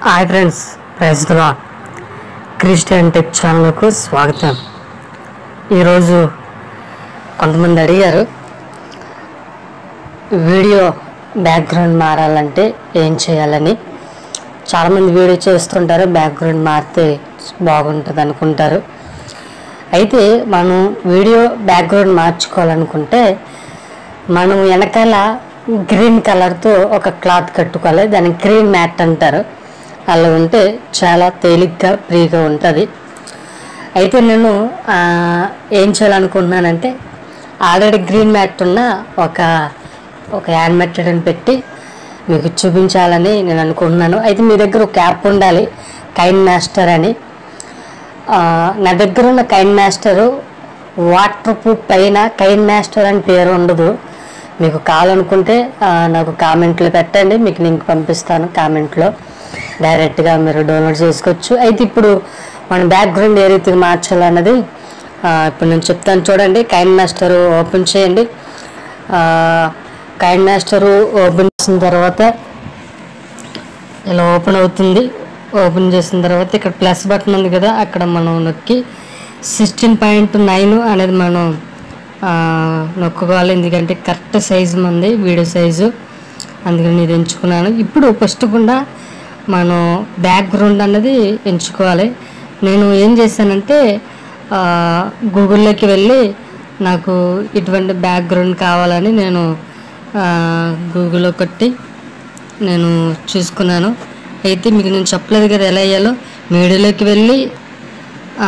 hi friends ప్రస్తుతం Christian tech ఛానల్కు స్వాగతం ఈరోజు కొంతమంది అడిగారు వీడియో బ్యాక్గ్రౌండ్ మారాలంటే ఏం చేయాలని చాలామంది వీడియో చేస్తుంటారు బ్యాక్గ్రౌండ్ మారితే బాగుంటుంది అనుకుంటారు అయితే మనం వీడియో బ్యాక్గ్రౌండ్ మార్చుకోవాలనుకుంటే మనం వెనకాల గ్రీన్ కలర్తో ఒక క్లాత్ కట్టుకోవాలి దాన్ని గ్రీన్ మ్యాట్ అంటారు అలా ఉంటే చాలా తేలిగ్గా ఫ్రీగా ఉంటుంది అయితే నేను ఆ, ఏం చేయాలనుకుంటున్నానంటే ఆల్రెడీ గ్రీన్ మ్యాట్ ఉన్న ఒక ఒక హ్యాండ్ మెథడ్ పెట్టి మీకు చూపించాలని నేను అనుకుంటున్నాను అయితే మీ దగ్గర ఒక యాప్ ఉండాలి కైన్ మాస్టర్ అని ఆ, నా దగ్గర ఉన్న కైన్ మాస్టరు వాటర్ ప్రూఫ్ పైన కైన్ మాస్టర్ అని పేరు ఉండదు మీకు కావాలనుకుంటే ఆ, నాకు కామెంట్లో పెట్టండి మీకు లింక్ పంపిస్తాను కామెంట్లో డైరెక్ట్గా మీరు డౌన్లోడ్ చేసుకోవచ్చు అయితే ఇప్పుడు మన బ్యాక్గ్రౌండ్ ఏ రీతిగా మార్చాలన్నది ఆ, ఇప్పుడు నేను చెప్తాను చూడండి కైన్ మాస్టర్ ఓపెన్ చేయండి ఆ, కైన్ మాస్టర్ ఓపెన్ చేసిన తర్వాత ఇలా ఓపెన్ అవుతుంది ఓపెన్ చేసిన తర్వాత ఇక్కడ ప్లస్ బటన్ ఉంది కదా అక్కడ మనం నొక్కి సిక్స్టీన్ పాయింట్ నైన్ అనేది మనం ఆ, నొక్కుకోవాలి ఎందుకంటే కరెక్ట్ సైజు మంది వీడియో సైజు అందుకని ఇది ఎంచుకున్నాను ఇప్పుడు ఫస్ట్ కూడా మనం బ్యాక్గ్రౌండ్ అన్నది ఎంచుకోవాలి నేను ఏం చేశానంటే ఆ, గూగుల్లోకి వెళ్ళి నాకు ఇటువంటి బ్యాక్గ్రౌండ్ కావాలని నేను ఆ, గూగుల్లో కొట్టి నేను చూసుకున్నాను అయితే మీకు నేను చెప్పలేదు కదా ఎలా వేయాలో మీడియాలోకి వెళ్ళి ఆ,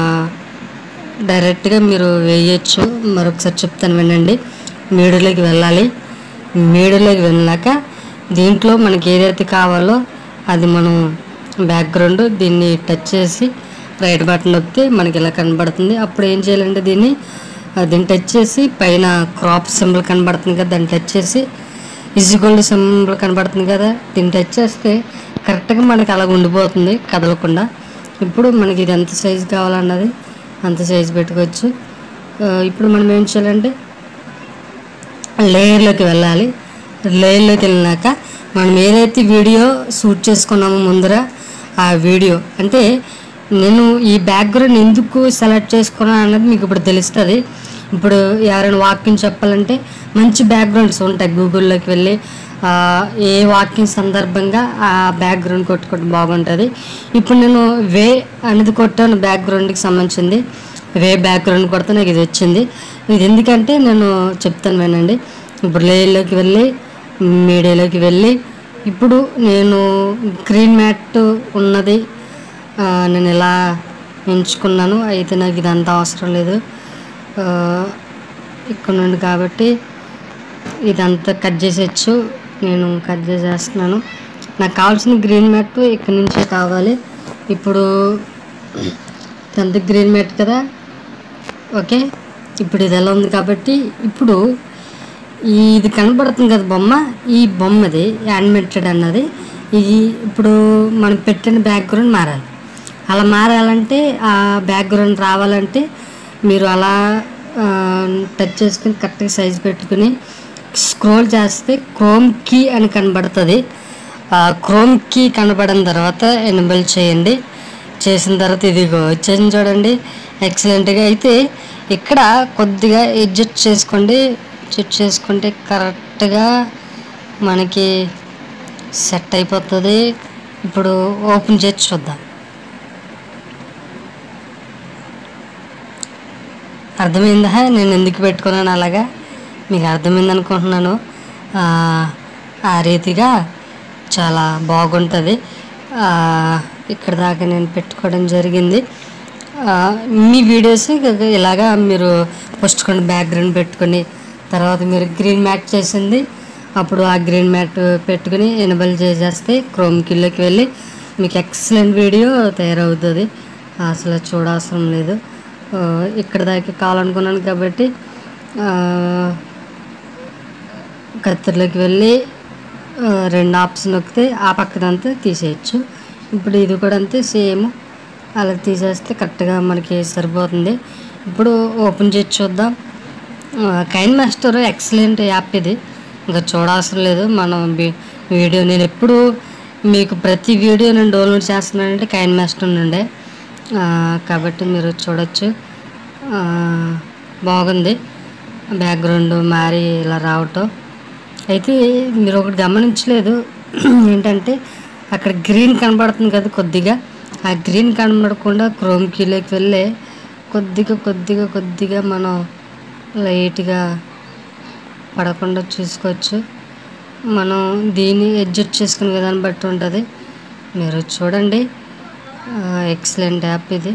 డైరెక్ట్గా మీరు వేయచ్చు మరొకసారి చెప్తాను వినండి మీడియాలోకి వెళ్ళాలి మీడియాలోకి వెళ్ళాక దీంట్లో మనకి ఏదైతే కావాలో అది మనం బ్యాక్గ్రౌండ్ దీన్ని టచ్ చేసి రైట్ బటన్ నొక్కితే మనకి ఇలా కనబడుతుంది అప్పుడు ఏం చేయాలంటే దీన్ని ఆ, దీన్ని టచ్ చేసి పైన క్రాప్ సింబల్ కనబడుతుంది కదా దాన్ని టచ్ చేసి ఈజ్వల్ సింబల్ కనబడుతుంది కదా దీన్ని టచ్ చేస్తే కరెక్ట్గా మనకి అలా ఉండిపోతుంది కదలకుండా ఇప్పుడు మనకి ఇది ఎంత సైజు కావాలన్నది అంత సైజు పెట్టుకోవచ్చు ఆ, ఇప్పుడు మనం ఏం చేయాలంటే లేయర్లోకి వెళ్ళాలి లేయర్లోకి వెళ్ళినాక మనం ఏదైతే వీడియో షూట్ చేసుకున్నామో ముందర ఆ వీడియో అంటే నేను ఈ బ్యాక్గ్రౌండ్ ఎందుకు సెలెక్ట్ చేసుకున్నాను అన్నది మీకు ఇప్పుడు తెలుస్తుంది ఇప్పుడు ఎవరైనా వాక్యం చెప్పాలంటే మంచి బ్యాక్గ్రౌండ్స్ ఉంటాయి గూగుల్లోకి వెళ్ళి ఆ, ఏ వాక్యం సందర్భంగా ఆ బ్యాక్గ్రౌండ్ కొట్టుకోవడం బాగుంటుంది ఇప్పుడు నేను వే అనేది కొట్టాను బ్యాక్గ్రౌండ్కి సంబంధించింది వే బ్యాక్గ్రౌండ్ కొడితే నాకు ఇది వచ్చింది ఇది ఎందుకంటే నేను చెప్తాను వినండి ఇప్పుడు లేయర్లోకి వెళ్ళి మీడియాలోకి వెళ్ళి ఇప్పుడు నేను గ్రీన్ మ్యాట్ ఉన్నది ఆ, నేను ఇలా ఎంచుకున్నాను అయితే నాకు ఇదంతా అవసరం లేదు ఆ, ఇక్కడ నుండి కాబట్టి ఇదంతా కట్ చేసేయచ్చు నేను కట్ చేసేస్తున్నాను నాకు కావాల్సిన గ్రీన్ మ్యాట్ ఇక్కడ నుంచే కావాలి ఇప్పుడు ఇదంతా గ్రీన్ మ్యాట్ కదా ఓకే ఇప్పుడు ఇది ఎలా ఉంది కాబట్టి ఇప్పుడు ఈ ఇది కనబడుతుంది కదా బొమ్మ ఈ బొమ్మది యానిమేటెడ్ అన్నది ఇది ఇప్పుడు మనం పెట్టిన బ్యాక్గ్రౌండ్ మారాలి అలా మారాలంటే ఆ బ్యాక్గ్రౌండ్ రావాలంటే మీరు అలా ఆ, టచ్ చేసుకుని కరెక్ట్గా సైజ్ పెట్టుకుని స్క్రోల్ చేస్తే క్రోమ్ కీ అని కనబడుతుంది ఆ క్రోమ్ కీ కనబడిన తర్వాత ఎనబుల్ చేయండి చేసిన తర్వాత ఇదిగో వచ్చేసింది చూడండి ఎక్సలెంట్గా అయితే ఇక్కడ కొద్దిగా ఎడ్జస్ట్ చేసుకోండి ఎడ్జస్ట్ చేసుకుంటే కరెక్ట్గా మనకి సెట్ అయిపోతుంది ఇప్పుడు ఓపెన్ చేసి చూద్దాం అర్థమైందా నేను ఎందుకు పెట్టుకున్నాను అలాగా మీకు అర్థమైంది అనుకుంటున్నాను ఆ, ఆ రీతిగా చాలా బాగుంటుంది ఆ, ఇక్కడ దాకా నేను పెట్టుకోవడం జరిగింది ఆ, మీ వీడియోస్ ఇక ఇలాగా మీరు ఫస్ట్ కొన్ని బ్యాక్గ్రౌండ్ పెట్టుకొని తర్వాత మీరు గ్రీన్ మ్యాట్ చేసింది అప్పుడు ఆ గ్రీన్ మ్యాట్ పెట్టుకుని ఎనబల్ చేసేస్తే క్రోమ్ కిల్లోకి వెళ్ళి మీకు ఎక్సలెంట్ వీడియో తయారవుతుంది అసలు చూడవసరం లేదు ఆ, ఇక్కడ దాకా కావాలనుకున్నాను కాబట్టి ఆ, కత్తెరలోకి వెళ్ళి ఆ, రెండు ఆప్షన్ నొక్కితే ఆ పక్కదంతా తీసేయచ్చు ఇప్పుడు ఇది కూడా అంతే సేమ్ అలా తీసేస్తే కరెక్ట్గా మనకి సరిపోతుంది ఇప్పుడు ఓపెన్ చేసి చూద్దాం కైన్ మాస్టర్ ఎక్సలెంట్ యాప్ ఇది ఇంకా చూడవసరం లేదు మనం వి- వీడియో నేను ఎప్పుడు మీకు ప్రతి వీడియో నేను డౌన్లోడ్ చేస్తున్నానంటే కైన్ మాస్టర్ నుండే ఆ, కాబట్టి మీరు చూడొచ్చు ఆ, బాగుంది బ్యాక్గ్రౌండ్ మారి ఇలా రావటం అయితే మీరు ఒకటి గమనించలేదు ఏంటంటే అక్కడ గ్రీన్ కనబడుతుంది కదా కొద్దిగా ఆ గ్రీన్ కనబడకుండా క్రోమ్ కీలోకి వెళ్ళే కొద్దిగా కొద్దిగా కొద్దిగా మనం లైట్గా పడకుండా చూసుకోవచ్చు మనం దీన్ని అడ్జస్ట్ చేసుకునే విధానం బట్టి ఉంటుంది మీరు చూడండి ఎక్సలెంట్ యాప్ ఇది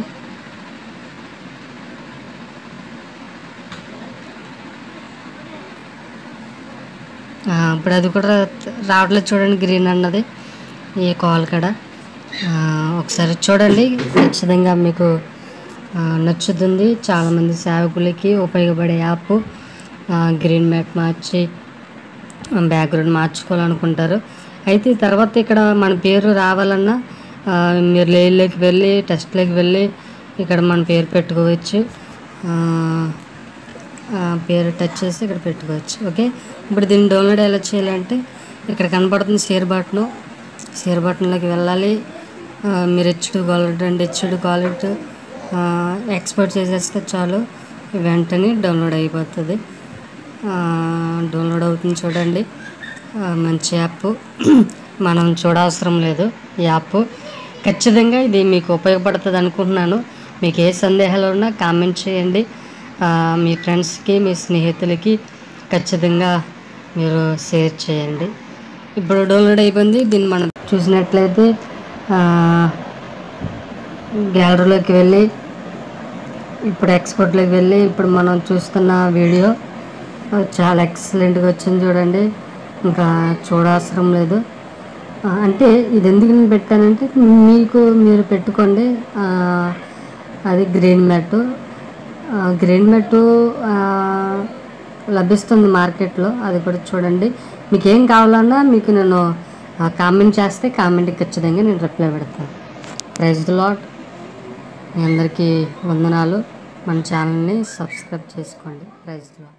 ఆ, ఇప్పుడు అది కూడా రావట్లేదు చూడండి గ్రీన్ అన్నది ఈ కాల్ కాడ ఆ, ఒకసారి చూడండి ఖచ్చితంగా మీకు ఆ, నచ్చుతుంది చాలామంది సేవకులకి ఉపయోగపడే యాప్ ఆ, గ్రీన్ మ్యాట్ మార్చి బ్యాక్గ్రౌండ్ మార్చుకోవాలనుకుంటారు అయితే తర్వాత ఇక్కడ మన పేరు రావాలన్నా ఆ, మీరు లేల్లోకి వెళ్ళి టెస్ట్లోకి వెళ్ళి ఇక్కడ మన పేరు పెట్టుకోవచ్చు ఆ, ఆ, పేరు టచ్ చేసి ఇక్కడ పెట్టుకోవచ్చు ఓకే ఇప్పుడు దీన్ని డౌన్లోడ్ ఎలా చేయాలంటే ఇక్కడ కనపడుతుంది షేర్ బటన్ షేర్ బటన్లోకి వెళ్ళాలి ఆ, మీరు HD quality and HD quality export చేసేస్తే చాలు వెంటనే డౌన్లోడ్ అయిపోతుంది ఆ, డౌన్లోడ్ అవుతుంది చూడండి ఆ, మంచి యాప్ మనం చూడవసరం లేదు ఈ యాప్ ఖచ్చితంగా ఇది మీకు ఉపయోగపడుతుంది అనుకుంటున్నాను మీకు ఏ సందేహాలు ఉన్నా కామెంట్ చేయండి ఆ, మీ ఫ్రెండ్స్కి మీ స్నేహితులకి ఖచ్చితంగా మీరు షేర్ చేయండి ఇప్పుడు డౌన్లోడ్ అయిపోయింది దీన్ని మనం చూసినట్లయితే ఆ, గ్యాలరీలోకి వెళ్ళి ఇప్పుడు ఎక్స్పోర్ట్లోకి వెళ్ళి ఇప్పుడు మనం చూస్తున్న వీడియో చాలా ఎక్సలెంట్గా వచ్చింది చూడండి ఇంకా చూడవసరం లేదు ఆ, అంటే ఇది ఎందుకు నేను పెట్టానంటే మీకు మీరు పెట్టుకోండి ఆ, అది గ్రీన్ మ్యాట్ గ్రీన్ మ్యాట్ లభిస్తుంది మార్కెట్లో అది కూడా చూడండి మీకు ఏం కావాలన్నా మీకు నేను కామెంట్ చేస్తే కామెంట్కి ఖచ్చితంగా నేను రిప్లై పెడతాను ప్రైజ్ లాట్ మీ అందరికీ వందనాలు మన ఛానల్ని సబ్స్క్రైబ్ చేసుకోండి ప్రైజ్ లాట్